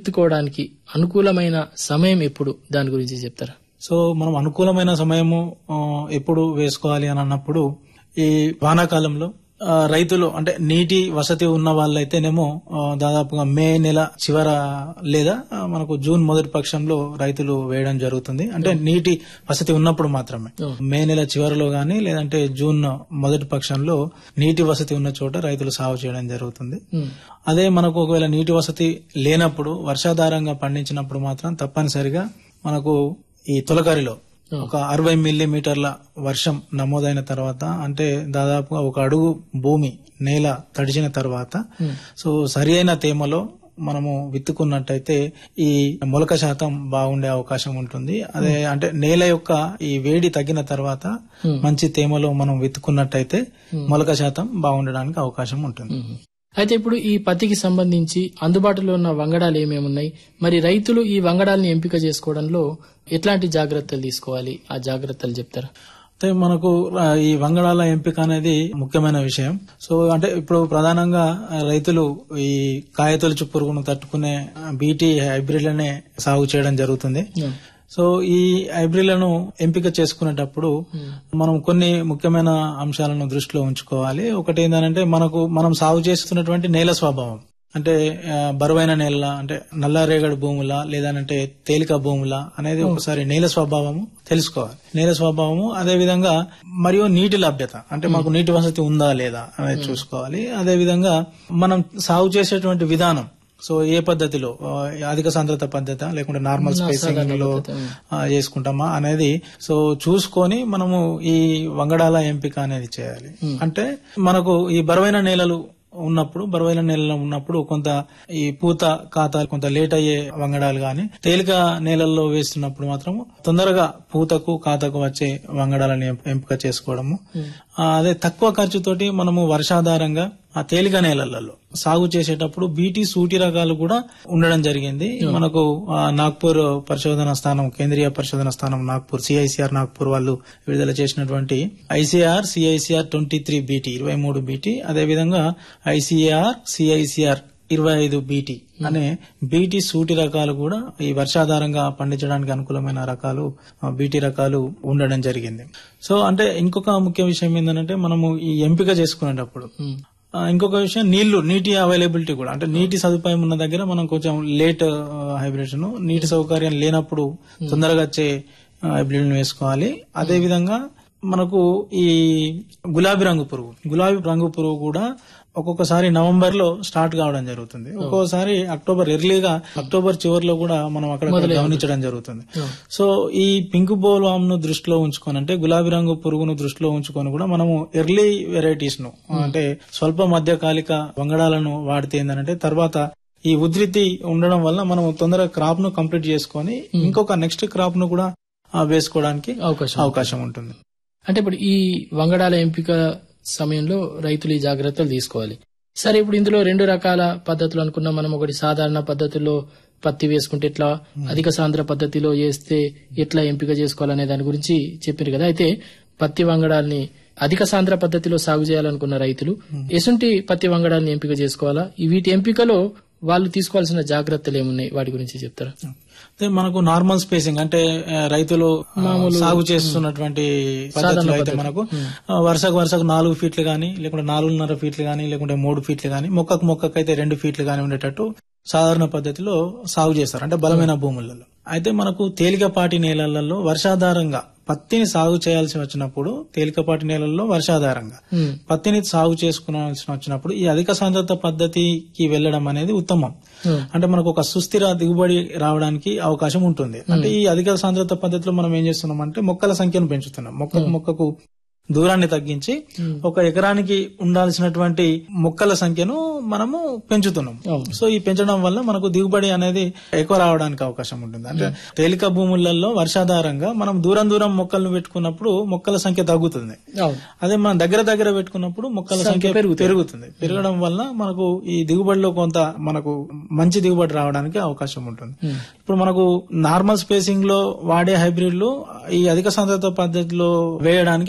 విత్తుకోవడానికి అనుకూలమైన సమయం ఎప్పుడు దాని గురించి చెప్తారా సో మనం అనుకూలమైన సమయము ఆ, ఎప్పుడు వేసుకోవాలి అని అన్నప్పుడు ఈ వానాకాలంలో ఆ, రైతులు అంటే నీటి వసతి ఉన్న వాళ్ళైతేనేమో ఆ, దాదాపుగా మే నెల చివర లేదా ఆ, మనకు జూన్ మొదటి పక్షంలో రైతులు వేయడం జరుగుతుంది అంటే నీటి వసతి ఉన్నప్పుడు మాత్రమే మే నెల చివరిలో గాని లేదంటే జూన్ మొదటి పక్షంలో నీటి వసతి ఉన్న చోట రైతులు సాగు చేయడం జరుగుతుంది ఉమ్, అదే మనకు ఒకవేళ నీటి వసతి లేనప్పుడు వర్షాధారంగా పండించినప్పుడు మాత్రం తప్పనిసరిగా మనకు ఈ తొలకరిలో ఒక అరవై మిల్లీమీటర్ల వర్షం నమోదైన తర్వాత అంటే దాదాపుగా ఒక అడుగు భూమి నేల తడిచిన తర్వాత సో సరి అయిన తేమలో మనము విత్తుకున్నట్టయితే ఈ మొలక శాతం బాగుండే అవకాశం ఉంటుంది అదే అంటే నేల యొక్క ఈ వేడి తగ్గిన తర్వాత మంచి తేమలో మనం విత్తుకున్నట్టయితే మొలక శాతం బాగుండడానికి అవకాశం ఉంటుంది ఉమ్. అయితే ఇప్పుడు ఈ పత్తికి సంబంధించి అందుబాటులో ఉన్న వంగడాలు ఏమేమి ఉన్నాయి మరి రైతులు ఈ వంగడాలని ఎంపిక చేసుకోవడంలో ఎట్లాంటి జాగ్రత్తలు తీసుకోవాలి ఆ జాగ్రత్తలు చెప్తారా అయితే మనకు ఆ, ఈ వంగడాల ఎంపిక అనేది ముఖ్యమైన విషయం సో అంటే ఇప్పుడు ప్రధానంగా ఆ, రైతులు ఈ కాయతొలుచు పురుగును తట్టుకునే బీటీ హైబ్రిడ్లనే సాగు చేయడం జరుగుతుంది సో ఈ హైబ్రిడ్లను ఎంపిక చేసుకునేటప్పుడు మనం కొన్ని ముఖ్యమైన అంశాలను దృష్టిలో ఉంచుకోవాలి ఒకటి ఏంటంటే మనకు మనం సాగు చేస్తున్నటువంటి నేల స్వభావం అంటే ఆ, బరువైన నేల అంటే నల్లరేగడి భూముల లేదంటే తేలిక భూముల అనేది ఒకసారి నేల స్వభావము తెలుసుకోవాలి నేల స్వభావము అదే విధంగా మరియు నీటి లభ్యత అంటే మాకు నీటి వసతి ఉందా లేదా అనేది చూసుకోవాలి అదే విధంగా మనం సాగు చేసేటువంటి విధానం సో ఏ పద్ధతిలో ఆ, అధిక సాంద్రత పద్ధత లేకుంటే నార్మల్ స్పేసింగ్ లో ఆ, చేసుకుంటామా అనేది సో చూసుకొని మనము ఈ వంగడాల ఎంపిక అనేది చేయాలి అంటే మనకు ఈ బరువైన నేలలు ఉన్నప్పుడు బరువైన నేలలో ఉన్నప్పుడు కొంత ఈ పూత ఖాతా కొంత లేట్ అయ్యే వంగడాలు గాని తేలిక నేలల్లో వేస్తున్నప్పుడు మాత్రం తొందరగా పూతకు ఖాతాకు వచ్చే వంగడాలని ఎంప- ఎంపిక చేసుకోవడము ఆ, అదే తక్కువ ఖర్చుతోటి మనము వర్షాధారంగా ఆ తేలిక నేలలలో సాగు చేసేటప్పుడు బీటీ సూటి రకాలు కూడా ఉండడం జరిగింది మనకు ఆ, నాగ్పూర్ పరిశోధన స్థానం కేంద్రీయ పరిశోధన స్థానం నాగ్పూర్ సిఐసిఆర్ నాగ్పూర్ వాళ్ళు విడుదల చేసినటువంటి ICR CICR twenty three BT ఇరవై మూడు బీటీ అదేవిధంగా ఐసీఆర్ సిఐసిఆర్ ఇరవై ఐదు బీటీ అనే బీటీ సూటి రకాలు కూడా ఈ వర్షాధారంగా పండించడానికి అనుకూలమైన రకాలు ఆ, బీటీ రకాలు ఉండడం జరిగింది సో అంటే ఇంకొక ముఖ్య విషయం ఏంటంటే మనము ఈ ఎంపిక చేసుకునేటప్పుడు ఆ, ఇంకొక విషయం నీళ్లు నీటి అవైలబిలిటీ కూడా అంటే నీటి సదుపాయం ఉన్న దగ్గర మనం కొంచెం లేట్ హైబ్రిడేషన్ నీటి సౌకర్యం లేనప్పుడు తొందరగా వచ్చే హైబ్రిడ్ వేసుకోవాలి అదే విధంగా మనకు ఈ గులాబీ రంగు పురుగు గులాబీ రంగు పురుగు కూడా ఒక్కొక్కసారి నవంబర్ లో స్టార్ట్ కావడం జరుగుతుంది ఒక్కొక్కసారి అక్టోబర్ ఎర్లీగా అక్టోబర్ చివరిలో కూడా మనం అక్కడ గమనించడం జరుగుతుంది సో ఈ పింక్ బోల్వామ్ ను దృష్టిలో ఉంచుకొని అంటే గులాబీ రంగు పురుగును దృష్టిలో ఉంచుకొని కూడా మనము ఎర్లీ వెరైటీస్ ను అంటే స్వల్ప మధ్యకాలిక వంగడాలను వాడితే ఏంటంటే తర్వాత ఈ ఉధృతి ఉండడం వల్ల మనం తొందరగా క్రాప్ ను కంప్లీట్ చేసుకొని ఇంకొక నెక్స్ట్ క్రాప్ ను కూడా ఆ, వేసుకోవడానికి అవకాశం అవకాశం ఉంటుంది అంటే ఇప్పుడు ఈ వంగడాల ఎంపిక సమయంలో రైతులు ఈ జాగ్రత్తలు తీసుకోవాలి సరే ఇప్పుడు ఇందులో రెండు రకాల పద్ధతులు అనుకున్నాం మనం ఒకటి సాధారణ పద్ధతిలో పత్తి వేసుకుంటే ఎట్లా అధిక సాంద్ర పద్ధతిలో వేస్తే ఎట్లా ఎంపిక చేసుకోవాలనే దాని గురించి చెప్పారు కదా అయితే పత్తి వంగడాల్ని అధిక సాంద్ర పద్ధతిలో సాగు చేయాలనుకున్న రైతులు ఎసుంటి పత్తి వంగడాల్ని ఎంపిక చేసుకోవాలా ఈ వీటి ఎంపికలో వాళ్ళు తీసుకోవాల్సిన జాగ్రత్తలు ఏమున్నాయి వాటి గురించి చెప్తారా అయితే మనకు నార్మల్ స్పేసింగ్ అంటే ఆ, రైతులు ఆ, సాగు చేస్తున్నటువంటి పద్ధతిలో అయితే మనకు ఆ, వరుసకు వరుసకు నాలుగు ఫీట్లు గానీ లేకుంటే నాలుగున్నర ఫీట్లు గానీ లేకుంటే మూడు ఫీట్లు గానీ మొక్కకు మొక్కకు అయితే రెండు ఫీట్లు గానీ ఉండేటట్టు సాధారణ పద్ధతిలో సాగు చేస్తారు అంటే బలమైన భూములలో అయితే మనకు తేలికపాటి నేలలలో వర్షాధారంగా పత్తిని సాగు చేయాల్సి వచ్చినప్పుడు తేలికపాటి నేలల్లో వర్షాధారంగా ఉమ్, పత్తిని సాగు చేసుకోవాల్సి వచ్చినప్పుడు ఈ అధిక సాంద్రత పద్ధతికి వెళ్ళడం అనేది ఉత్తమం ఉమ్, అంటే మనకు ఒక సుస్థిర దిగుబడి రావడానికి అవకాశం ఉంటుంది అంటే ఈ అధిక సాంద్రత పద్ధతిలో మనం ఏం చేస్తున్నాం అంటే మొక్కల సంఖ్యను పెంచుతున్నాం మొక్కకు మొక్కకు దూరాన్ని తగ్గించి ఒక ఎకరానికి ఉండాల్సినటువంటి మొక్కల సంఖ్యను మనము పెంచుతున్నాం అవును. సో ఈ పెంచడం వల్ల మనకు దిగుబడి అనేది ఎక్కువ రావడానికి అవకాశం ఉంటుంది అంటే తేలిక భూములలో వర్షాధారంగా మనం దూరం దూరం మొక్కలను పెట్టుకున్నప్పుడు మొక్కల సంఖ్య తగ్గుతుంది అవును అదే మనం దగ్గర దగ్గర పెట్టుకున్నప్పుడు మొక్కల సంఖ్య పెరుగుతుంది పెరగడం వల్ల మనకు ఈ దిగుబడిలో కొంత మనకు మంచి దిగుబడి రావడానికి అవకాశం ఉంటుంది ఇప్పుడు మనకు నార్మల్ స్పేసింగ్ లో వాడే హైబ్రిడ్లు ఈ అధిక సాంద్రత పద్ధతిలో వేయడానికి అనుకూలంగా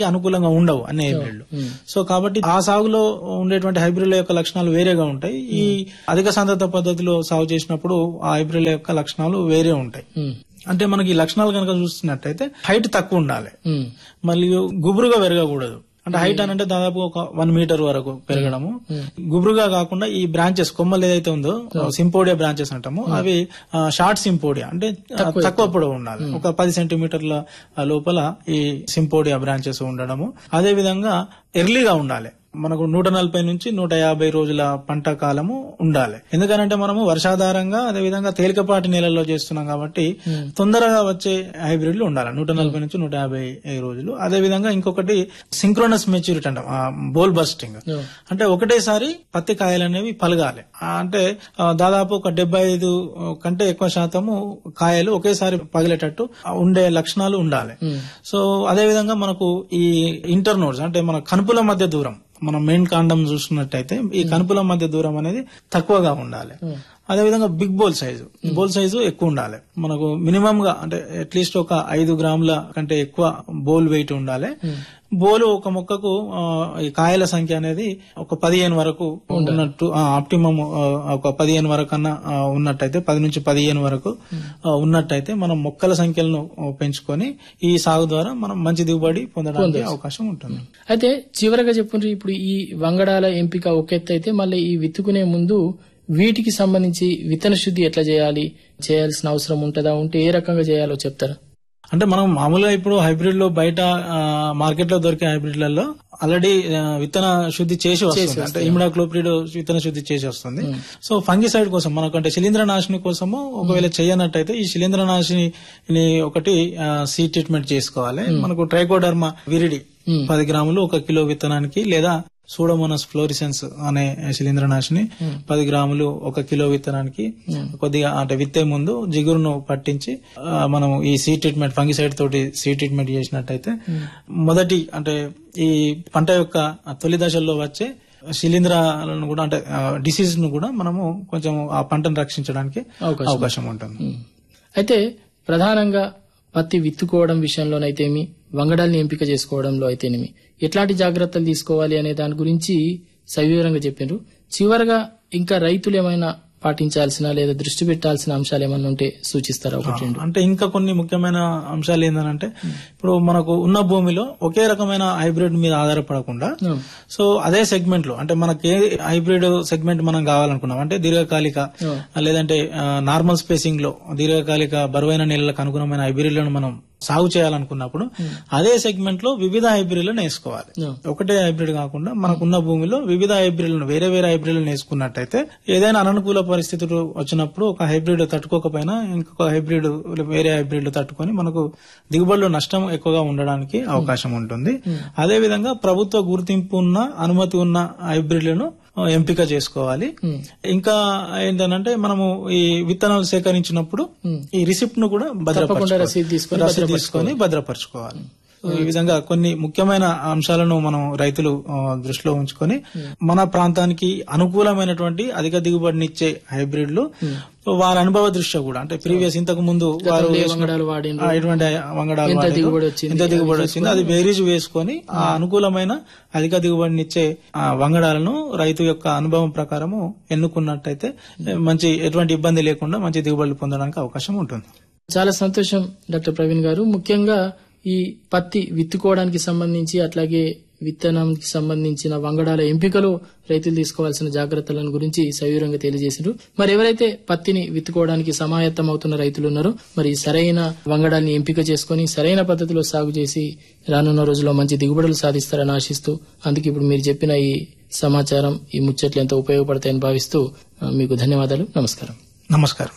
విధంగా ఉండవు అన్ని హైబ్రిడ్లు సో కాబట్టి ఆ సాగులో ఉండేటువంటి హైబ్రిడ్ల యొక్క లక్షణాలు వేరేగా ఉంటాయి ఈ అధిక సాంద్రత పద్ధతిలో సాగు చేసినప్పుడు ఆ హైబ్రిడ్ల యొక్క లక్షణాలు వేరే ఉంటాయి ఉమ్, అంటే మనకి ఈ లక్షణాలు కనుక చూస్తున్నట్టయితే హైట్ తక్కువ ఉండాలి ఉమ్, మరియు గుబురుగా పెరగకూడదు అంటే హైట్ అని అంటే దాదాపు ఒక వన్ మీటర్ వరకు పెరగడము గుబురుగా కాకుండా ఈ బ్రాంచెస్ కొమ్మలు ఏదైతే ఉందో సింపోడియా బ్రాంచెస్ అంటాము అవి షార్ట్ సింపోడియా అంటే ఆ, తక్కువ పొడవు ఉండాలి ఒక పది సెంటీమీటర్ల లోపల ఈ సింపోడియా బ్రాంచెస్ ఉండడము అదే విధంగా ఎర్లీగా ఉండాలి మనకు నూట నలభై నుంచి నూట యాభై రోజుల పంట కాలము ఉండాలి ఎందుకనంటే మనము వర్షాధారంగా అదే విధంగా తేలికపాటి నేలల్లో చేస్తున్నాం కాబట్టి తొందరగా వచ్చే హైబ్రిడ్లు ఉండాలి నూట నలభై నుంచి నూట యాభై రోజులు అదే విధంగా ఇంకొకటి సింక్రోనస్ మెచ్యూరిటీ అంటాం బోల్ బస్టింగ్ Yeah. అంటే ఒకటేసారి పత్తి కాయలు అనేవి పలగాలి ఆ, అంటే ఆ, దాదాపు ఒక డెబ్బై ఐదు కంటే ఎక్కువ శాతము కాయలు ఒకేసారి పగిలేటట్టు ఆ, ఉండే లక్షణాలు ఉండాలి సో అదే విధంగా మనకు ఈ ఇంటర్నోడ్స్ అంటే మన కనుపుల మధ్య దూరం మనం మెయిన్ కాండం చూసుకున్నట్టయితే ఈ కనుపుల మధ్య దూరం అనేది తక్కువగా ఉండాలి అదే విధంగా big boll size boll size ఎక్కువ ఉండాలి మనకు మినిమం గా అంటే అట్లీస్ట్ ఒక ఐదు గ్రాముల కంటే ఎక్కువ బోల్ వెయిట్ ఉండాలి బోలు ఒక మొక్కకు ఆ, ఈ కాయల సంఖ్య అనేది ఒక పదిహేను వరకు ఉన్నట్టు ఆప్టిమం ఒక పదిహేను వరకు అన్న ఆ, ఉన్నట్టయితే పది నుంచి పదిహేను వరకు ఆ, ఉన్నట్టయితే మనం మొక్కల సంఖ్యలను ఆ, పెంచుకొని ఈ సాగు ద్వారా మనం మంచి దిగుబడి పొందడానికి అవకాశం ఉంటుంది అయితే చివరగా చెప్పుండ్రి ఇప్పుడు ఈ వంగడాల ఎంపిక ఒక ఎత్తు అయితే మళ్ళీ ఈ విత్తుకునే ముందు వీటికి సంబంధించి విత్తన శుద్ధి ఎట్లా చేయాలి చేయాల్సిన అవసరం ఉంటుందా ఉంటే ఏ రకంగా చేయాలో చెప్తారా అంటే మనం మామూలుగా ఇప్పుడు హైబ్రిడ్ లో బయట మార్కెట్ లో దొరికే హైబ్రిడ్లలో ఆల్రెడీ విత్తన శుద్ధి చేసి వస్తుంది అంటే ఇమిడాక్లోప్రిడ్ విత్తన శుద్ధి చేసి వస్తుంది సో ఫంగిసైడ్ కోసం మనకు అంటే శిలీంద్ర నాశిని కోసము ఒకవేళ చేయనట్టయితే ఈ శిలీంద్ర నాశిని ఒకటి సీ ట్రీట్మెంట్ చేసుకోవాలి మనకు ట్రైకోడర్మా విరిడి పది గ్రాములు ఒక కిలో విత్తనానికి లేదా సూడోమోనస్ ఫ్లోరిసెన్స్ అనే శిలీంద్రనాశిని పది గ్రాములు ఒక కిలో విత్తనానికి కొద్దిగా అంటే విత్తే ముందు జిగురును పట్టించి ఆ, మనం ఈ సీ ట్రీట్మెంట్ ఫంగిసైడ్ తోటి సీ ట్రీట్మెంట్ చేసినట్టయితే మొదటి అంటే ఈ పంట యొక్క తొలి దశల్లో వచ్చే శిలీంధ్రాలను కూడా అంటే డిసీజ్ ను కూడా మనము కొంచెం ఆ పంటను రక్షించడానికి అవకాశం. అవకాశం ఉంటుంది ఉమ్. అయితే ప్రధానంగా పత్తి విత్తుకోవడం విషయంలోనైతేమి వంగడాల్ని ఎంపిక చేసుకోవడంలో అయితేనేమి ఎట్లాంటి జాగ్రత్తలు తీసుకోవాలి అనే దాని గురించి సవివరంగా చెప్పిండ్రు చివరగా ఇంకా రైతులు ఏమైనా పాటించాల్సిన లేదా దృష్టి పెట్టాల్సిన అంశాలు ఏమైనా ఉంటే సూచిస్తారా ఒకటి రెండు అంటే ఇంకా కొన్ని ముఖ్యమైన అంశాలు ఏంటంటే ఇప్పుడు మనకు ఉన్న భూమిలో ఒకే రకమైన హైబ్రిడ్ మీద ఆధారపడకుండా ఉమ్. సో అదే సెగ్మెంట్ లో అంటే మనకి ఏ హైబ్రిడ్ సెగ్మెంట్ మనం కావాలనుకున్నాం అంటే దీర్ఘకాలిక ఉమ్. లేదంటే నార్మల్ స్పేసింగ్ లో దీర్ఘకాలిక బరువైన నేలలకు అనుగుణమైన హైబ్రిడ్లను మనం సాగు చేయాలనుకున్నప్పుడు అదే సెగ్మెంట్ లో వివిధ హైబ్రిడ్లను వేసుకోవాలి ఉమ్. ఒకటే హైబ్రిడ్ కాకుండా మనకున్న భూమిలో వివిధ హైబ్రిడ్లను వేరే వేరే హైబ్రిడ్లను వేసుకున్నట్టయితే ఏదైనా అననుకూల పరిస్థితులు వచ్చినప్పుడు ఒక హైబ్రిడ్ తట్టుకోకపోయినా ఇంకొక హైబ్రిడ్ వేరే హైబ్రిడ్ తట్టుకొని మనకు దిగుబడిలో నష్టం ఎక్కువగా ఉండడానికి అవకాశం ఉంటుంది అదే విధంగా ప్రభుత్వ గుర్తింపు ఉన్న అనుమతి ఉన్న హైబ్రిడ్లను ఎంపిక చేసుకోవాలి ఇంకా ఏంటంటే మనము ఈ విత్తనాలు సేకరించినప్పుడు ఈ రిసిప్ట్ ను కూడా భద్రపరచుకోవాలి. రసీదు తీసుకొని రసీదు తీసుకొని భద్రపరచుకోవాలి సో ఈ విధంగా కొన్ని ముఖ్యమైన అంశాలను మనం రైతులు ఆ, దృష్టిలో ఉంచుకొని మన ప్రాంతానికి అనుకూలమైనటువంటి అధిక దిగుబడినిచ్చే హైబ్రిడ్లు వారి అనుభవ దృష్ట్యా కూడా అంటే ప్రీవియస్ ఇంతకు ముందు వారు ఏ వేసిన- వంగడాలు వాడిండ్రు ఆ, ఎటువంటి వంగడాలు ఎంత వాడారు, దిగుబడి వచ్చింది, ఎంత దిగుబడి వచ్చింది అది బేరీజ్ వేసుకొని ఆ అనుకూలమైన అధిక దిగుబడినిచ్చే ఆ వంగడాలను రైతు యొక్క అనుభవం ప్రకారము ఎన్నుకున్నట్టయితే మంచి ఎటువంటి ఇబ్బంది లేకుండా మంచి దిగుబడులు పొందడానికి అవకాశం ఉంటుంది చాలా సంతోషం డాక్టర్ ప్రవీణ్ గారు ముఖ్యంగా ఈ పత్తి విత్తుకోవడానికి సంబంధించి అట్లాగే విత్తనానికి సంబంధించిన వంగడాల ఎంపికలో రైతులు తీసుకోవాల్సిన జాగ్రత్తలను గురించి సవివరంగా తెలియజేశారు మరి ఎవరైతే పత్తిని విత్తుకోవడానికి సమాయత్తం అవుతున్న రైతులు ఉన్నారో మరి సరైన వంగడాల్ని ఎంపిక చేసుకుని సరైన పద్ధతిలో సాగు చేసి రానున్న రోజుల్లో మంచి దిగుబడులు సాధిస్తారని ఆశిస్తూ అందుకే ఇప్పుడు మీరు చెప్పిన ఈ సమాచారం ఈ ముచ్చట్లు ఎంతో ఉపయోగపడతాయని భావిస్తూ ఆ, మీకు ధన్యవాదాలు నమస్కారం నమస్కారం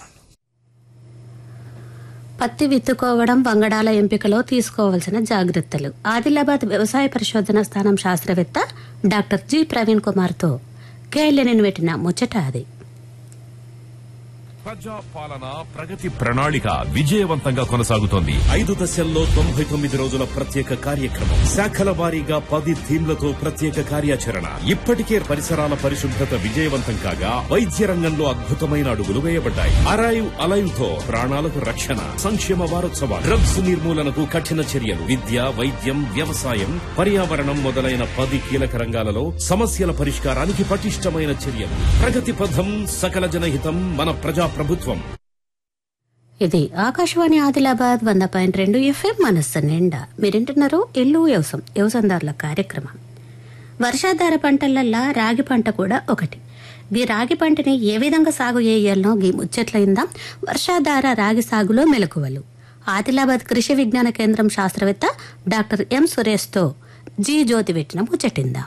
పత్తి విత్తుకోవడం వంగడాల ఎంపికలో తీసుకోవాల్సిన జాగ్రత్తలు ఆదిలాబాద్ వ్యవసాయ పరిశోధన స్థానం శాస్త్రవేత్త డాక్టర్ జి ప్రవీణ్ కుమార్తో కేఎల్ఎన్ పెట్టిన ముచ్చట అది ప్రజా పాలన ప్రగతి ప్రణాళిక విజయవంతంగా కొనసాగుతోంది ఐదు దశల్లో తొంభై తొమ్మిది రోజుల ప్రత్యేక కార్యక్రమం శాఖల వారీగా పది థీమ్లతో ప్రత్యేక కార్యాచరణ ఇప్పటికే పరిసరాల పరిశుభ్రత విజయవంతం కాగా వైద్య రంగంలో అద్భుతమైన అడుగులు వేయబడ్డాయి అరైవ్ అలైవ్ తో ప్రాణాలకు రక్షణ సంక్షేమ వారోత్సవాలు డ్రగ్స్ నిర్మూలనకు కఠిన చర్యలు విద్య వైద్యం వ్యవసాయం పర్యావరణం మొదలైన పది కీలక రంగాలలో సమస్యల పరిష్కారానికి పటిష్టమైన చర్యలు ప్రగతి పథం సకల జనహితం మన ప్రజా ప్రభుత్వం ఇది ఆకాశవాణి ఆదిలాబాద్ వంద పాయింట్ రెండు ఎఫ్ఎం మనస్సు నిండా మీరింటున్నారు ఇల్లు వ్యవసాయం వ్యవసాయదారుల కార్యక్రమం వర్షాధార పంటలల్లా రాగి పంట కూడా ఒకటి ఈ రాగి పంటని ఏ విధంగా సాగు చేయాలనో గీ ముచ్చట్లయిందా వర్షాధార రాగి సాగులో మెలకువలు ఆదిలాబాద్ కృషి విజ్ఞాన కేంద్రం శాస్త్రవేత్త డాక్టర్ ఎం సురేష్తో జీ జ్యోతి పెట్టిన ముచ్చటిందాం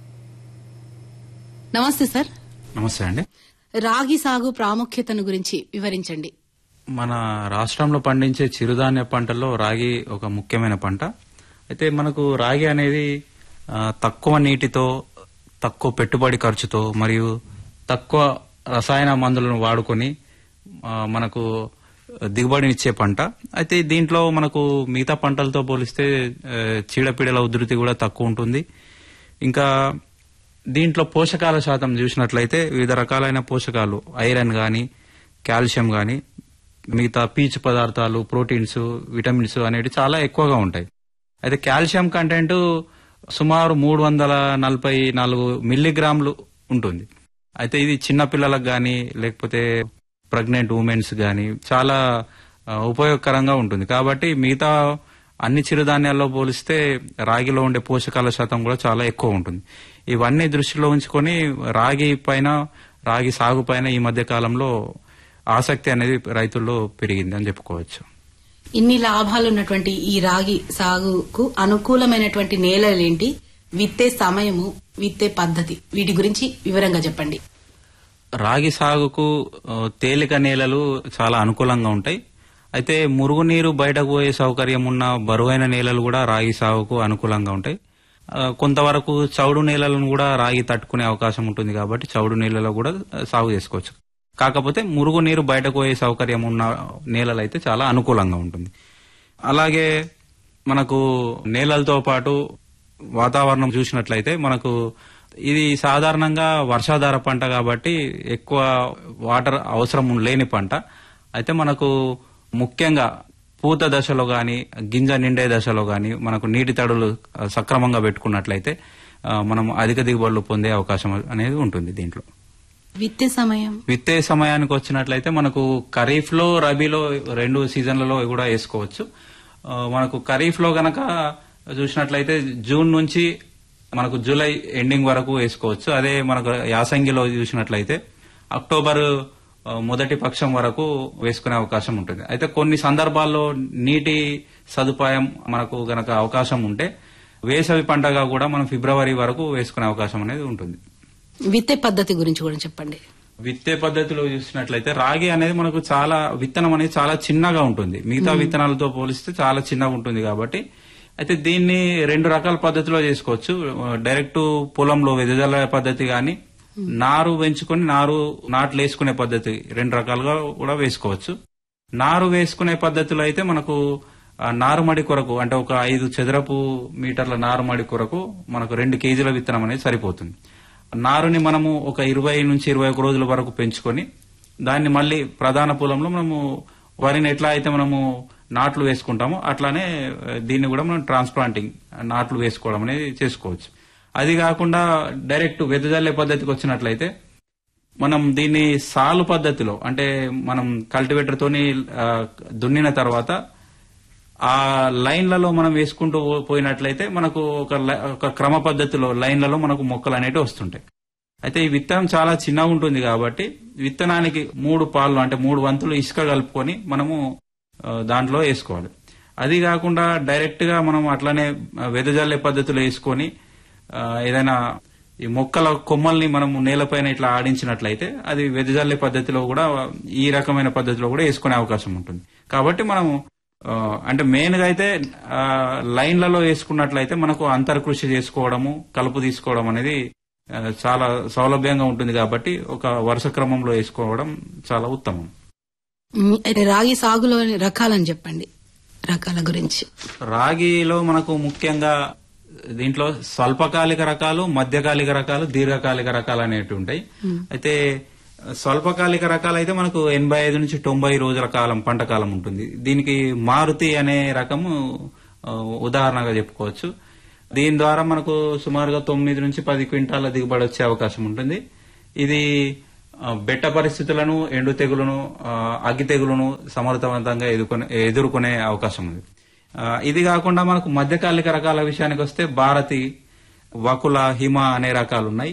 నమస్తే సార్ నమస్తే అండి రాగి సాగు ప్రాముఖ్యతను గురించి వివరించండి మన రాష్ట్రంలో పండించే చిరుధాన్య పంటల్లో రాగి ఒక ముఖ్యమైన పంట అయితే మనకు రాగి అనేది ఆ, తక్కువ నీటితో తక్కువ పెట్టుబడి ఖర్చుతో మరియు తక్కువ రసాయన మందులను వాడుకొని ఆ, మనకు దిగుబడినిచ్చే పంట అయితే దీంట్లో మనకు మిగతా పంటలతో పోలిస్తే ఆ, చీడపీడల ఉధృతి కూడా తక్కువ ఉంటుంది ఇంకా దీంట్లో పోషకాల శాతం చూసినట్లయితే వివిధ రకాలైన పోషకాలు ఐరన్ గాని కాల్షియం గాని మిగతా పీచు పదార్థాలు ప్రోటీన్స్ విటమిన్స్ అనేవి చాలా ఎక్కువగా ఉంటాయి అయితే కాల్షియం కంటెంట్ సుమారు మూడు వందల నలభై నాలుగు మిల్లీగ్రాములు ఉంటుంది అయితే ఇది చిన్న పిల్లలకు గాని లేకపోతే ప్రెగ్నెంట్ ఉమెన్స్ గాని చాలా ఆ, ఉపయోగకరంగా ఉంటుంది కాబట్టి మిగతా అన్ని చిరుధాన్యాల్లో పోలిస్తే రాగిలో ఉండే పోషకాల శాతం కూడా చాలా ఎక్కువ ఉంటుంది ఇవన్నీ దృష్టిలో ఉంచుకొని రాగి పైన రాగి సాగు పైన ఈ మధ్య కాలంలో ఆసక్తి అనేది రైతుల్లో పెరిగింది అని చెప్పుకోవచ్చు ఇన్ని లాభాలు ఉన్నటువంటి ఈ రాగి సాగుకు అనుకూలమైనటువంటి నేలలేంటి విత్తే సమయము విత్తే పద్ధతి వీటి గురించి వివరంగా చెప్పండి రాగి సాగుకు ఆ, తేలిక నేలలు చాలా అనుకూలంగా ఉంటాయి అయితే మురుగునీరు బయటకు పోయే సౌకర్యం ఉన్న బరువైన నేలలు కూడా రాగి సాగుకు అనుకూలంగా ఉంటాయి ఆ, కొంతవరకు చౌడు నేలలను కూడా రాగి తట్టుకునే అవకాశం ఉంటుంది కాబట్టి చౌడు నేలలో కూడా ఆ, సాగు చేసుకోవచ్చు కాకపోతే మురుగునీరు బయటకు పోయే సౌకర్యం ఉన్న నేలలు అయితే చాలా అనుకూలంగా ఉంటుంది అలాగే మనకు నేలలతో పాటు వాతావరణం చూసినట్లయితే మనకు ఇది సాధారణంగా వర్షాధార పంట కాబట్టి ఎక్కువ వాటర్ అవసరం లేని పంట అయితే మనకు ముఖ్యంగా పూత దశలో గాని గింజ నిండే దశలో గాని మనకు నీటి తడులు ఆ, సక్రమంగా పెట్టుకున్నట్లయితే ఆ, మనం అధిక దిగుబడులు పొందే అవకాశం అనేది ఉంటుంది దీంట్లో విత్తే సమయం విత్తే సమయానికి వచ్చినట్లయితే మనకు ఖరీఫ్ లో రబీలో రెండు సీజన్లలో కూడా వేసుకోవచ్చు ఆ, మనకు ఖరీఫ్ లో గనక చూసినట్లయితే జూన్ నుంచి మనకు జూలై ఎండింగ్ వరకు వేసుకోవచ్చు అదే మనకు యాసంగిలో చూసినట్లయితే అక్టోబర్ ఆ, మొదటి పక్షం వరకు వేసుకునే అవకాశం ఉంటుంది అయితే కొన్ని సందర్భాల్లో నీటి సదుపాయం మనకు గనక అవకాశం ఉంటే వేసవి పంటగా కూడా మనం ఫిబ్రవరి వరకు వేసుకునే అవకాశం అనేది ఉంటుంది విత్తే పద్ధతి గురించి కూడా చెప్పండి విత్తే పద్ధతిలో చూసినట్లయితే రాగి అనేది మనకు చాలా విత్తనం అనేది చాలా చిన్నగా ఉంటుంది మిగతా విత్తనాలతో పోలిస్తే చాలా చిన్నగా ఉంటుంది కాబట్టి అయితే దీన్ని రెండు రకాల పద్ధతిలో చేసుకోవచ్చు డైరెక్ట్ పొలంలో వెదజల్ల పద్ధతి గాని నారు పెంచుకొని నారు నాట్లు వేసుకునే పద్ధతి రెండు రకాలుగా కూడా వేసుకోవచ్చు నారు వేసుకునే పద్ధతిలో అయితే మనకు ఆ నారుమడి కొరకు అంటే ఒక ఐదు చదరపు మీటర్ల నారుమడి కొరకు మనకు రెండు కేజీల విత్తనం అనేది సరిపోతుంది నారుని మనము ఒక ఇరవై నుంచి ఇరవై ఒక రోజుల వరకు పెంచుకొని దాన్ని మళ్ళీ ప్రధాన పొలంలో మనము వరిని ఎట్లా అయితే మనము నాట్లు వేసుకుంటామో అట్లానే ఆ, దీన్ని కూడా మనం ట్రాన్స్ప్లాంటింగ్ నాట్లు వేసుకోవడం అనేది చేసుకోవచ్చు అది కాకుండా డైరెక్ట్ వెదజల్లే పద్ధతికి వచ్చినట్లయితే మనం దీన్ని సాలు పద్ధతిలో అంటే మనం కల్టివేటర్ తోని ఆ, దున్నిన తర్వాత ఆ లైన్లలో మనం వేసుకుంటూ పో- పోయినట్లయితే మనకు ఒక లై- ఒక క్రమ పద్ధతిలో లైన్లలో మనకు మొక్కలు అనేవి వస్తుంటాయి అయితే ఈ విత్తనం చాలా చిన్నగా ఉంటుంది కాబట్టి విత్తనానికి మూడు పాలు అంటే మూడు వంతులు ఇసుక కలుపుకొని మనము ఆ, దాంట్లో వేసుకోవాలి అది కాకుండా డైరెక్ట్ గా మనం అట్లానే ఆ, వెదజల్లే పద్ధతిలో వేసుకొని ఆ, ఏదైనా ఈ మొక్కల కొమ్మల్ని మనం నేలపైన ఇట్లా ఆడించినట్లయితే అది వెదజల్లే పద్ధతిలో కూడా ఈ రకమైన పద్ధతిలో కూడా వేసుకునే అవకాశం ఉంటుంది కాబట్టి మనము ఆ, అంటే మెయిన్ గా అయితే ఆ, లైన్లలో వేసుకున్నట్లయితే మనకు అంతర్కృషి చేసుకోవడము కలుపు తీసుకోవడం అనేది ఆ, చాలా సౌలభ్యంగా ఉంటుంది కాబట్టి ఒక వరుస క్రమంలో వేసుకోవడం చాలా ఉత్తమం మ్, అయితే రాగి సాగులోని రకాలని చెప్పండి రకాల గురించి రాగిలో మనకు ముఖ్యంగా దీంట్లో స్వల్పకాలిక రకాలు మధ్యకాలిక రకాలు దీర్ఘకాలిక రకాలు అనేవి ఉంటాయి అయితే స్వల్పకాలిక రకాలు అయితే మనకు ఎనభై ఐదు నుంచి తొంభై రోజుల కాలం పంట కాలం ఉంటుంది దీనికి మారుతి అనే రకము ఆ, ఉదాహరణగా చెప్పుకోవచ్చు దీని ద్వారా మనకు సుమారుగా తొమ్మిది నుంచి పది క్వింటాల దిగుబడి వచ్చే అవకాశం ఉంటుంది ఇది ఆ, బెట్ట పరిస్థితులను ఎండు తెగులను ఆ, అగ్గి తెగులను సమర్థవంతంగా ఎదుర్కొనే ఎదుర్కొనే అవకాశం ఉంది ఆ, ఇది కాకుండా మనకు మధ్యకాలిక రకాల విషయానికి వస్తే భారతి వకుల హిమ అనే రకాలు ఉన్నాయి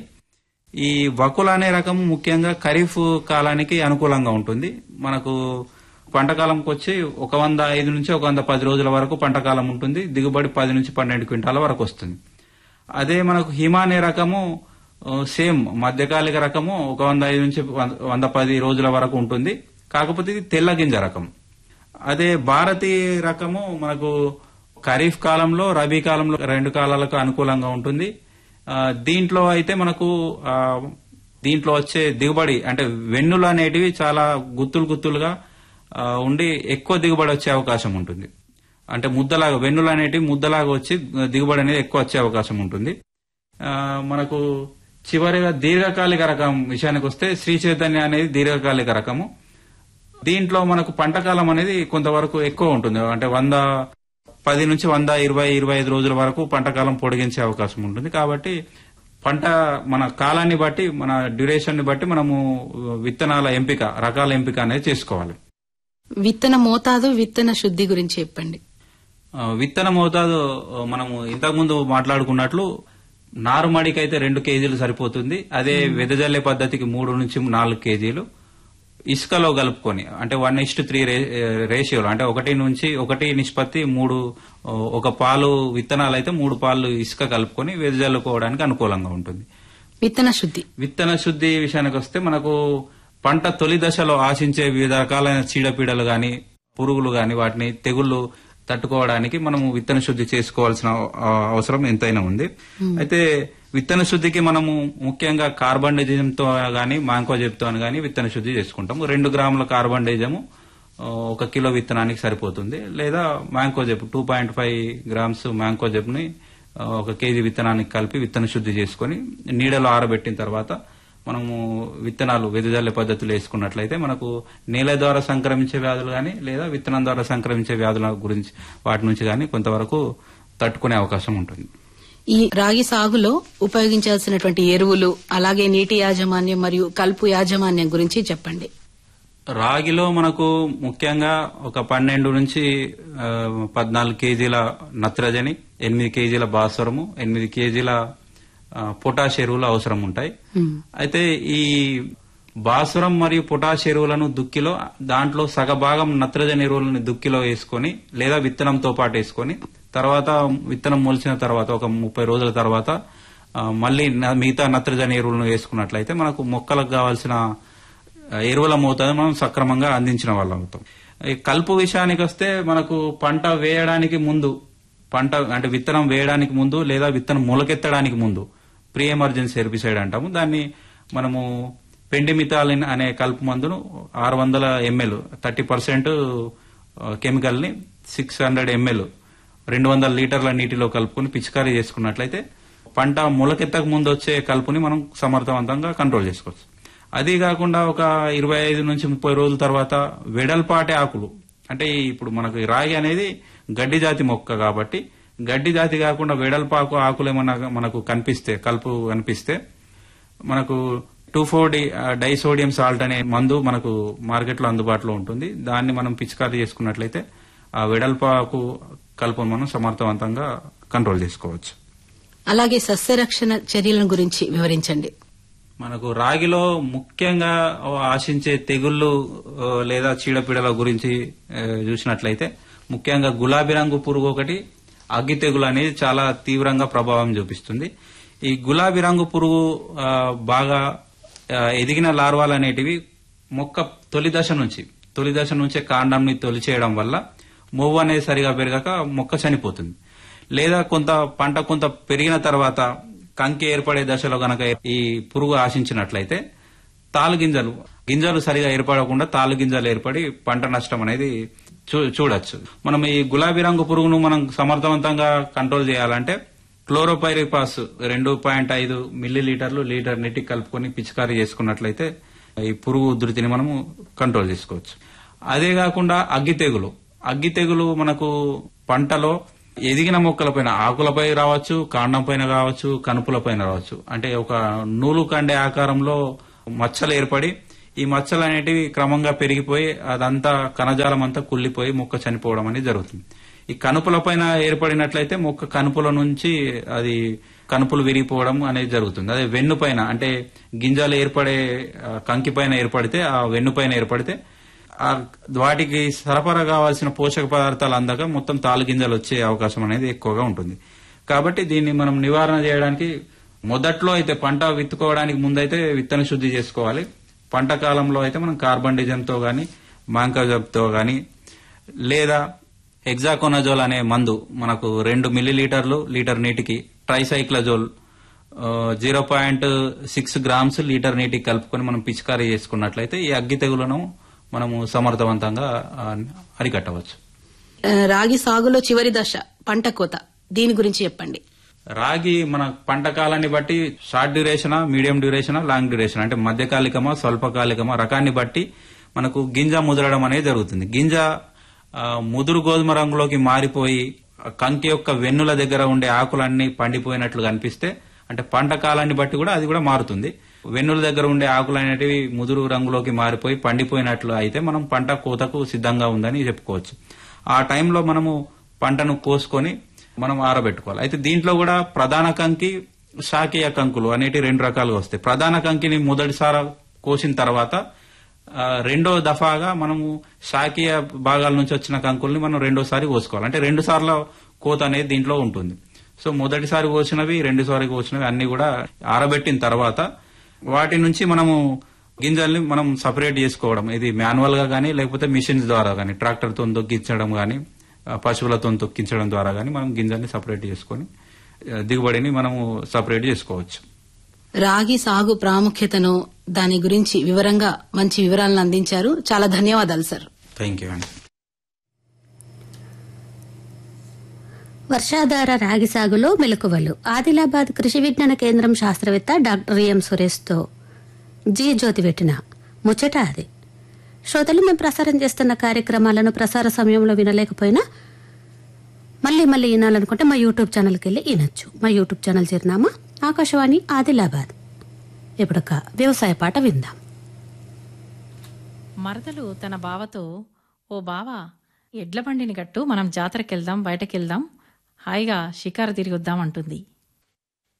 ఈ వకుల అనే రకం ముఖ్యంగా ఖరీఫ్ కాలానికి అనుకూలంగా ఉంటుంది మనకు పంట కాలంకి వచ్చి ఒక వంద ఐదు నుంచి ఒక వంద పది రోజుల వరకు పంట కాలం ఉంటుంది దిగుబడి పది నుంచి పన్నెండు క్వింటాల వరకు వస్తుంది అదే మనకు హిమ అనే రకము ఆ, సేమ్ మధ్యకాలిక రకము ఒక వంద ఐదు నుంచి వంద- వంద పది రోజుల వరకు ఉంటుంది కాకపోతే ఇది తెల్ల గింజ రకం అదే భారతి రకము మనకు ఖరీఫ్ కాలంలో రబీ కాలంలో రెండు కాలాలకు అనుకూలంగా ఉంటుంది ఆ, దీంట్లో అయితే మనకు ఆ, దీంట్లో వచ్చే దిగుబడి అంటే వెన్నులు అనేటివి చాలా గుత్తులు గుత్తులుగా ఆ, ఉండి ఎక్కువ దిగుబడి వచ్చే అవకాశం ఉంటుంది అంటే ముద్దలాగా వెన్నులు అనేటివి ముద్దలాగా వచ్చి దిగుబడి అనేది ఎక్కువ వచ్చే అవకాశం ఉంటుంది ఆ, మనకు చివరిగా దీర్ఘకాలిక రకం విషయానికి వస్తే శ్రీ చైతన్య అనేది దీర్ఘకాలిక రకము దీంట్లో మనకు పంట కాలం అనేది కొంతవరకు ఎక్కువ ఉంటుంది అంటే వంద పది నుంచి వంద ఇరవై ఇరవై ఐదు రోజుల వరకు పంట కాలం పొడిగించే అవకాశం ఉంటుంది కాబట్టి పంట మన కాలాన్ని బట్టి మన డ్యూరేషన్ ని బట్టి మనము విత్తనాల ఎంపిక రకాల ఎంపిక అనేది చేసుకోవాలి విత్తన మోతాదు విత్తన శుద్ధి గురించి చెప్పండి ఆ, విత్తన మోతాదు ఆ, మనము ఇంతకుముందు మాట్లాడుకున్నట్లు నారుమడికి అయితే రెండు కేజీలు సరిపోతుంది అదే వెదజల్లే పద్ధతికి మూడు నుంచి నాలుగు కేజీలు ఇసుకలో కలుపుకొని అంటే వన్ ఇస్ట్ త్రీ రేషియోలో అంటే ఒకటి నుంచి ఒకటి నిష్పత్తి మూడు ఆ, ఒక పాలు విత్తనాలు అయితే మూడు పాలు ఇసుక కలుపుకొని వెదజల్లుకోవడానికి అనుకూలంగా ఉంటుంది విత్తన శుద్ధి విత్తన శుద్ధి విషయానికి వస్తే మనకు పంట తొలి దశలో ఆశించే వివిధ రకాలైన చీడపీడలు గాని పురుగులు గాని వాటిని తెగుళ్లు తట్టుకోవడానికి మనము విత్తన శుద్ధి చేసుకోవాల్సిన ఆ, అవసరం ఎంతైనా ఉంది అయితే విత్తన శుద్ధికి మనము ముఖ్యంగా కార్బన్ తో గాని మాంకోజెబ్తో గాని విత్తన శుద్ధి చేసుకుంటాము రెండు గ్రాముల కార్బన్ డైజము ఆ, ఒక కిలో విత్తనానికి సరిపోతుంది లేదా mancozeb two point five grams mancozeb ని ఆ, ఒక కేజీ విత్తనానికి కలిపి విత్తన శుద్ధి చేసుకొని నీడలో ఆరబెట్టిన తర్వాత మనము విత్తనాలు వెదజల్లే పద్ధతులు వేసుకున్నట్లయితే మనకు నేల ద్వారా సంక్రమించే వ్యాధులు కానీ లేదా విత్తనం ద్వారా సంక్రమించే వ్యాధుల గురించి వాటి నుంచి కానీ కొంతవరకు తట్టుకునే అవకాశం ఉంటుంది ఈ రాగి సాగులో ఉపయోగించాల్సినటువంటి ఎరువులు అలాగే నీటి యాజమాన్యం మరియు కలుపు యాజమాన్యం గురించి చెప్పండి రాగిలో మనకు ముఖ్యంగా ఒక పన్నెండు నుంచి ఆ, పద్నాలుగు కేజీల నత్రజని ఎనిమిది కేజీల భాస్వరము ఎనిమిది కేజీల ఆ, పొటాష్ ఎరువులు అవసరం ఉంటాయి అయితే ఈ భాస్వరం మరియు పొటాష్ ఎరువులను దుక్కిలో దాంట్లో సగభాగం నత్రజని ఎరువులను దుక్కిలో వేసుకొని లేదా విత్తనంతో పాటు వేసుకొని తర్వాత విత్తనం మొలిచిన తర్వాత ఒక ముప్పై రోజుల తర్వాత ఆ, మళ్ళీ న- మిగతా నత్రజని ఎరువులను వేసుకున్నట్లయితే మనకు మొక్కలకు కావాల్సిన ఆ, ఎరువుల మోతాదు మనం సక్రమంగా అందించిన వాళ్ళం అవుతాం ఈ కలుపు విషయానికి వస్తే మనకు పంట వేయడానికి ముందు పంట అంటే విత్తనం వేయడానికి ముందు లేదా విత్తనం మొలకెత్తడానికి ముందు ప్రీ ఎమర్జెన్సీ హెర్బిసైడ్ అంటాము దాన్ని మనము పెండిమితాలిన్ అనే కలుపు మందును ఆరు వందల ఎంఎల్ థర్టీ పర్సెంట్ కెమికల్ ని సిక్స్ హండ్రెడ్ ఎంఎల్ రెండు వందల లీటర్ల నీటిలో కలుపుకొని పిచికారీ చేసుకున్నట్లయితే పంట మొలకెత్తక ముందు వచ్చే కలుపుని మనం సమర్థవంతంగా కంట్రోల్ చేసుకోవచ్చు అది కాకుండా ఒక ఇరవై ఐదు నుంచి ముప్పై రోజుల తర్వాత వెడల్పాటి ఆకులు అంటే ఇప్పుడు మనకు ఈ రాగి అనేది గడ్డి జాతి మొక్క కాబట్టి గడ్డి జాతి కాకుండా వెడల్పాకు ఆకులు ఏమన్నా మనకు కనిపిస్తే కలుపు కనిపిస్తే మనకు two four D disodium salt అనే మందు మనకు మార్కెట్లో అందుబాటులో ఉంటుంది దాన్ని మనం పిచికారీ చేసుకున్నట్లయితే ఆ వెడల్పాకు కలుపును మనం సమర్థవంతంగా కంట్రోల్ చేసుకోవచ్చు అలాగే సస్యరక్షణ చర్యల గురించి వివరించండి మనకు రాగిలో ముఖ్యంగా ఆశించే తెగుళ్ళు ఆ, లేదా చీడపీడల గురించి ఆ, చూసినట్లయితే ముఖ్యంగా గులాబీ రంగు పురుగు ఒకటి అగ్గి తెగులు అనేది చాలా తీవ్రంగా ప్రభావం చూపిస్తుంది ఈ గులాబీ రంగు పురుగు ఆ, బాగా ఆ, ఎదిగిన లార్వాలు అనేటివి మొక్క తొలి దశ నుంచి తొలి దశ నుంచే కాండంని తొలిచేయడం వల్ల మొవ్వు అనేది సరిగా పెరగక మొక్క చనిపోతుంది లేదా కొంత పంట కొంత పెరిగిన తర్వాత కంకి ఏర్పడే దశలో గనక ఈ పురుగు ఆశించినట్లయితే తాలు గింజలు గింజలు సరిగా ఏర్పడకుండా తాలు గింజలు ఏర్పడి పంట నష్టం అనేది చూ- చూడొచ్చు మనం ఈ గులాబీ రంగు పురుగును మనం సమర్థవంతంగా కంట్రోల్ చేయాలంటే క్లోరోపైరిపాస్ రెండు పాయింట్ ఐదు మిల్లీ లీటర్లు లీటర్ నీటికి కలుపుకొని పిచికారీ చేసుకున్నట్లయితే ఈ పురుగు ఉధృతిని మనము కంట్రోల్ చేసుకోవచ్చు అదే కాకుండా అగ్గి తెగులు అగ్గి తెగులు మనకు పంటలో ఎదిగిన మొక్కలపైన ఆకులపై రావచ్చు కాండం పైన కావచ్చు కనుపుల పైన రావచ్చు అంటే ఒక నూలు కండే ఆకారంలో మచ్చలు ఏర్పడి ఈ మచ్చలు అనేటివి క్రమంగా పెరిగిపోయి అదంతా కణజాలం అంతా కుళ్ళిపోయి మొక్క చనిపోవడం అనేది జరుగుతుంది ఈ కనుపుల పైన ఏర్పడినట్లయితే మొక్క కనుపుల నుంచి అది కనుపులు విరిగిపోవడం అనేది జరుగుతుంది అదే వెన్ను పైన అంటే గింజలు ఏర్పడే ఆ, కంకి పైన ఏర్పడితే ఆ వెన్ను పైన ఏర్పడితే ఆ వాటికి సరఫరా కావాల్సిన పోషక పదార్థాలు అందక మొత్తం తాలు గింజలు వచ్చే అవకాశం అనేది ఎక్కువగా ఉంటుంది కాబట్టి దీన్ని మనం నివారణ చేయడానికి మొదట్లో అయితే పంట విత్తుకోవడానికి ముందైతే విత్తన శుద్ధి చేసుకోవాలి పంట కాలంలో అయితే మనం కార్బన్ డిజంతో గాని మాంకజబ్తో గాని లేదా హెగ్జాకోనజోల్ అనే మందు మనకు రెండు మిల్లీ లీటర్లు లీటర్ నీటికి tricyclazole zero point six grams litre నీటికి కలుపుకొని మనం పిచికారీ చేసుకున్నట్లయితే ఈ అగ్గి తెగులను మనము సమర్థవంతంగా ఆ, అరికట్టవచ్చు ఆ, రాగి సాగులో చివరి దశ పంట కోత దీని గురించి చెప్పండి రాగి మన పంట కాలాన్ని బట్టి షార్ట్ డ్యూరేషనా మీడియం డ్యూరేషనా లాంగ్ డ్యూరేషన్ అంటే మధ్యకాలికమా స్వల్పకాలికమా రకాన్ని బట్టి మనకు గింజ ముదరడం అనేది జరుగుతుంది గింజ ఆ, ముదురు గోధుమ రంగులోకి మారిపోయి ఆ కంకి యొక్క వెన్నుల దగ్గర ఉండే ఆకులన్నీ పండిపోయినట్లు కనిపిస్తే అంటే పంట కాలాన్ని బట్టి కూడా అది కూడా మారుతుంది వెన్నుల దగ్గర ఉండే ఆకులు అనేటివి ముదురు రంగులోకి మారిపోయి పండిపోయినట్లు అయితే మనం పంట కోతకు సిద్ధంగా ఉందని చెప్పుకోవచ్చు ఆ టైంలో మనము పంటను కోసుకొని మనం ఆరబెట్టుకోవాలి అయితే దీంట్లో కూడా ప్రధాన కంకి శాకీయ కంకులు అనేటి రెండు రకాలుగా వస్తాయి ప్రధాన కంకిని మొదటిసారి కోసిన తర్వాత ఆ, రెండో దఫాగా మనము శాకీయ భాగాల నుంచి వచ్చిన కంకుల్ని మనం రెండోసారి కోసుకోవాలి అంటే రెండు సార్ల కోత అనేది దీంట్లో ఉంటుంది సో మొదటిసారి కోసినవి రెండుసారి కోసినవి అన్ని కూడా ఆరబెట్టిన తర్వాత వాటి నుంచి మనము గింజల్ని మనం సపరేట్ చేసుకోవడం ఇది మాన్యువల్ గా కానీ లేకపోతే మిషన్స్ ద్వారా కానీ ట్రాక్టర్ తో తొక్కించడం కానీ పశువులతో తొక్కించడం ద్వారా కానీ మనం గింజల్ని సపరేట్ చేసుకొని ఆ, దిగుబడిని మనము సపరేట్ చేసుకోవచ్చు రాగి సాగు ప్రాముఖ్యతను దాని గురించి వివరంగా మంచి వివరాలను అందించారు చాలా ధన్యవాదాలు సార్ థ్యాంక్ యూ అండి వర్షాధార రాగి సాగులో మెలకువలు ఆదిలాబాద్ కృషి విజ్ఞాన కేంద్రం శాస్త్రవేత్త డాక్టర్ ఎం సురేష్తో జీ జ్యోతి పెట్టిన ముచ్చట అది శ్రోతలు మేము ప్రసారం చేస్తున్న కార్యక్రమాలను ప్రసార సమయంలో వినలేకపోయినా మళ్ళీ మళ్ళీ వినాలనుకుంటే మా యూట్యూబ్ ఛానల్కి వెళ్ళి వినొచ్చు మా యూట్యూబ్ ఛానల్ చిరునామా ఆకాశవాణి ఆదిలాబాద్ ఇప్పుడొక వ్యవసాయ పాట విందాం మరదలు తన బావతో ఓ బావ ఎడ్ల బండిని గట్టు మనం జాతరకెళ్దాం బయటకెళ్దాం హాయిగా షికారు తిరిగొద్దాం అంటుంది